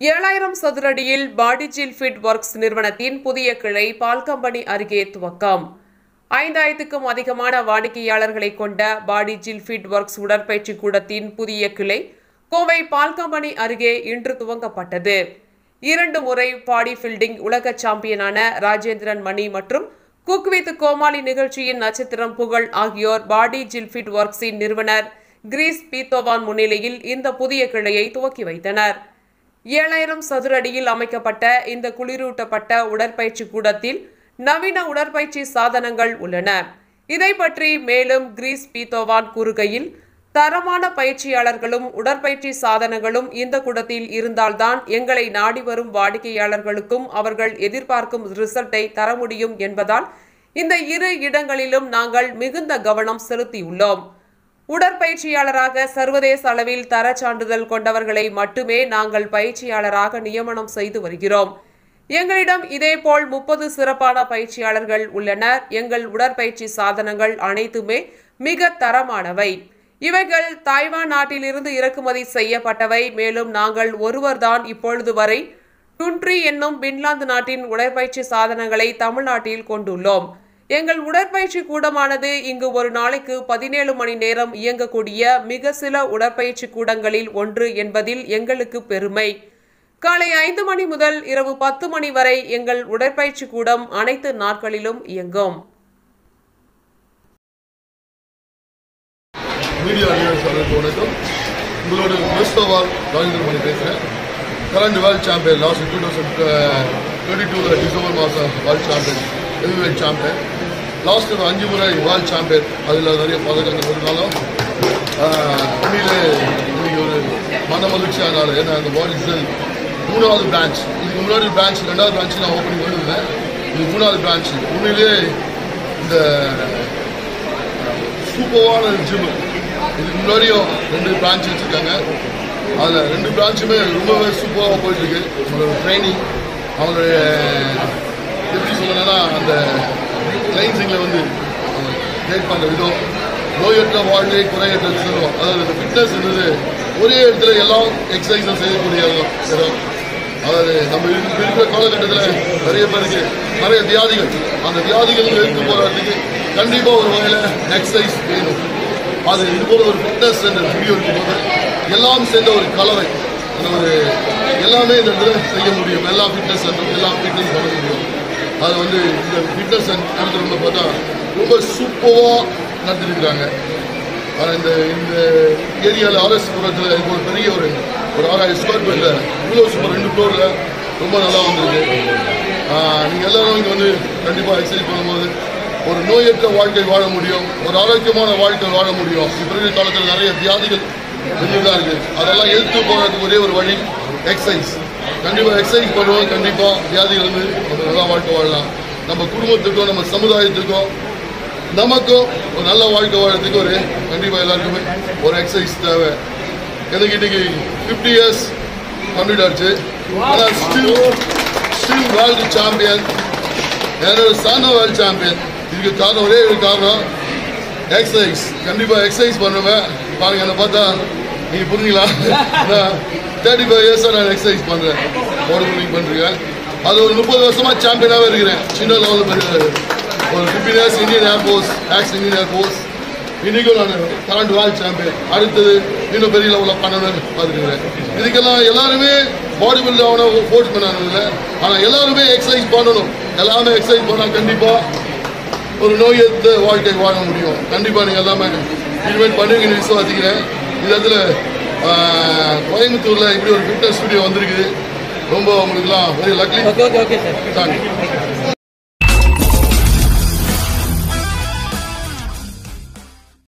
ஏழாயிரம் சதுரடியில் பாடிஜில் fit works நிறுவனத்தின் புதிய கிளை பால்கம்பனி அருகே துவக்கம் ஐந்தாயிரத்துக்கும் அதிகமான வாடிக்கையாளர்களை கொண்ட பாடிஜில் ஃபிட் ஒர்க்ஸ் உடற்பயிற்சி கூடத்தின் புதிய கிளை கோவை பால்கம்பனி அருகே இன்று துவங்கப்பட்டது இரண்டு முறை பாடி பில்டிங் உலக சாம்பியனான ராஜேந்திரன் மணி மற்றும் குக் வித் கோமாளி நிகழ்ச்சியின் நட்சத்திரம் புகழ் ஆகியோர் பாடி ஜில்ஃபிட் ஒர்க்ஸின் நிறுவனர் கிரீஸ் பீத்தோவான் முன்னிலையில் இந்த புதிய கிளையை துவக்கி வைத்தனர் ஏழாயிரம் சதுர அடியில் அமைக்கப்பட்ட இந்த குளிரூட்டப்பட்ட உடற்பயிற்சி கூடத்தில் நவீன உடற்பயிற்சி சாதனங்கள் உள்ளன இதை பற்றி மேலும் கிரீஸ் பீத்தோவான் கூறுகையில் தரமான பயிற்சியாளர்களும் உடற்பயிற்சி சாதனங்களும் இந்த கூடத்தில் இருந்தால்தான் எங்களை நாடி வரும் வாடிக்கையாளர்களுக்கும் அவர்கள் எதிர்பார்க்கும் ரிசல்ட்டை தர முடியும் என்பதால் இந்த இரு இடங்களிலும் நாங்கள் மிகுந்த கவனம் செலுத்தியுள்ளோம் உடற்பயிற்சியாளராக சர்வதேச அளவில் தர சான்றிதழ் கொண்டவர்களை மட்டுமே நாங்கள் பயிற்சியாளராக நியமனம் செய்து வருகிறோம் எங்களிடம் இதேபோல் முப்பது சிறப்பான பயிற்சியாளர்கள் உள்ளனர் எங்கள் உடற்பயிற்சி சாதனங்கள் அனைத்துமே மிக தரமானவை இவைகள் தாய்வான் நாட்டிலிருந்து இறக்குமதி செய்யப்பட்டவை மேலும் நாங்கள் ஒருவர்தான் இப்பொழுது வரை டுன்ட்ரி என்னும் பின்லாந்து நாட்டின் உடற்பயிற்சி சாதனங்களை தமிழ்நாட்டில் கொண்டுள்ளோம் எங்கள் உடற்பயிற்சி கூடமானது இங்கு ஒரு நாளைக்கு பதினேழு மணி நேரம் இயங்கக்கூடிய மிக சில உடற்பயிற்சி கூடங்களில் ஒன்று என்பதில் எங்களுக்கு பெருமை காலை ஐந்து மணி முதல் இரவு பத்து மணி வரை எங்கள் உடற்பயிற்சி கூடம் அனைத்து நாட்களிலும் இயங்கும் மீடியா நியூஸ் அவர்களுக்கு வணக்கம் உங்களோட மிஸ்டவால் ராஜேந்திர மணி பேசுகிறேன் current world champion last two thousand twenty டூவில் டிசம்பர் மாதம் world champion heavyweight champion last ஒரு அஞ்சு முறை வேர்ல்ட் சாம்பியன் அதில் நிறைய பதக்கங்கள் இருந்தாலும் ஆஹ், உண்மையிலே இன்னைக்கு ஒரு மன மகிழ்ச்சியான நாள் ஏன்னா அந்த பாடி செல் மூணாவது பிரான்ச் இதுக்கு முன்னாடி பிரான்ச் ரெண்டாவது பிரான்ச் நான் ஓப்பனிங் பண்ணியிருந்தேன் இது மூணாவது பிரான்ச் உண்மையிலேயே இந்த சூப்பரான ஜிம் இதுக்கு முன்னாடியும் ரெண்டு பிரான்ச் வச்சுருக்காங்க அதில் ரெண்டு பிரான்ச்சுமே ரொம்பவே சூப்பராக போயிட்டுருக்கு அவங்களோட ட்ரைனிங் அவங்களுடைய எப்படி சொல்லணும்னா அந்த கிளைன்சிங்கில் வந்து அவங்க கைட் பண்ணுற விதம் நோயற்ற வாழ்க்கை குறையற்ற செல்வம் அதாவது இந்த ஃபிட்னஸ் இருந்தது ஒரே இடத்துல எல்லாம் எக்ஸசைஸும் செய்யக்கூடிய இடம் இடம் அதாவது நம்ம இருக்க- இருக்கிற காலகட்டத்தில் நிறைய பேருக்கு நிறைய வியாதிகள் அந்த வியாதிகள் எடுத்து போராட்டத்துக்கு கண்டிப்பாக ஒரு வகையில் எக்ஸசைஸ் வேணும் அது இது போல ஒரு ஃபிட்னஸ் என்ற வீடியோ இருக்கும்போது எல்லாம் சேர்ந்த ஒரு கலவை அந்த ஒரு எல்லாமே இந்த இடத்துல செய்ய முடியும் எல்லா ஃபிட்னஸ் எல்லாம் ஃபிட்னஸ் பண்ண முடியும் அது வந்து இந்த ஃபிட்னஸ் நடத்துறவங்க பார்த்தா ரொம்ப சூப்பராக நடத்திருக்கிறாங்க ஆனால் இந்த இந்த ஏரியாவில் ஆர்எஸ் புரத்தில் இப்போ ஒரு பெரிய ஒரு ஒரு ஆறாயிரம் ஸ்கொயர் ஃபீட்டில் இவ்வளோ சூப்பர் ரெண்டு ஃப்ளோரில் ரொம்ப நல்லா வந்திருக்கு நீங்கள் எல்லாரும் இங்கே வந்து கண்டிப்பாக எக்ஸசைஸ் பண்ணும்போது ஒரு நோயற்ற வாழ்க்கை வாழ முடியும் ஒரு ஆரோக்கியமான வாழ்க்கை வாழ முடியும் இப்போ இருக்கிற காலத்தில் நிறைய வியாதிகள் இருந்துதான் இருக்கு அதெல்லாம் எதிர்த்து போகிறதுக்கு ஒரே ஒரு வழி எக்ஸசைஸ் கண்டிப்பாக எக்ஸசைஸ் பண்ணுவோம் கண்டிப்பாக வியாதிகள் வந்து நம்ம நல்லா வாழ்க்கை வாழலாம் நம்ம குடும்பத்துக்கும் நம்ம சமுதாயத்துக்கும் நமக்கும் ஒரு நல்ல வாழ்க்கை வாழறதுக்கு ஒரு கண்டிப்பாக எல்லாருக்குமே ஒரு எக்ஸசைஸ் தேவை எனக்கு இன்னைக்கு ஃபிஃப்டி இயர்ஸ் கம்ப்ளீட் ஆச்சு ஆனால் ஸ்டில் ஸ்டில் வேர்ல்டு சாம்பியன் என்னோட சன் வேர்ல்டு சாம்பியன் இதுக்கு காரணம் ஒரே ஒரு காரணம் எக்ஸசைஸ் கண்டிப்பாக எக்ஸசைஸ் பண்ணுவேன் பாருங்க என்னை பார்த்தா நீங்கள் புரிஞ்சுக்கலாம் தேர்ட்டி ஃபைவ் இயர்ஸாக நான் எக்ஸசைஸ் பண்ணுறேன் பாடி பில்டிங் பண்ணுறேன் அது ஒரு முப்பது வருஷமாக சாம்பியனாகவே இருக்கிறேன் சின்ன லெவலில் பெரிய ஒரு fifteen years Indian air force ex Indian air force இன்றைக்கும் நான் கரண்ட் வேர்ல்ட் சாம்பியன் அடுத்தது இன்னும் பெரிய லெவலில் பண்ணணும்னு பார்த்துருக்கிறேன் இதுக்கெல்லாம் எல்லாருமே பாடி பில்டர் ஆகணும் ஃபோர்ஸ் பண்ணதில்லை ஆனால் எல்லாருமே எக்ஸசைஸ் பண்ணணும் எல்லாமே எக்ஸசைஸ் பண்ணால் கண்டிப்பாக ஒரு நோயற்ற வாழ்க்கை வாழ முடியும் கண்டிப்பாக நீங்கள் எல்லாமே இனிமேல் பண்ணுவீங்கன்னு விசுவாசிக்கிறேன் இந்த இடத்துல ஆஹ், கோயம்புத்தூரில் இப்படி ஒரு ஃபிட்னஸ் ஸ்டுடியோ வந்திருக்குது ரொம்ப உங்களுக்குலாம் very luckily okay okay okay sir thank you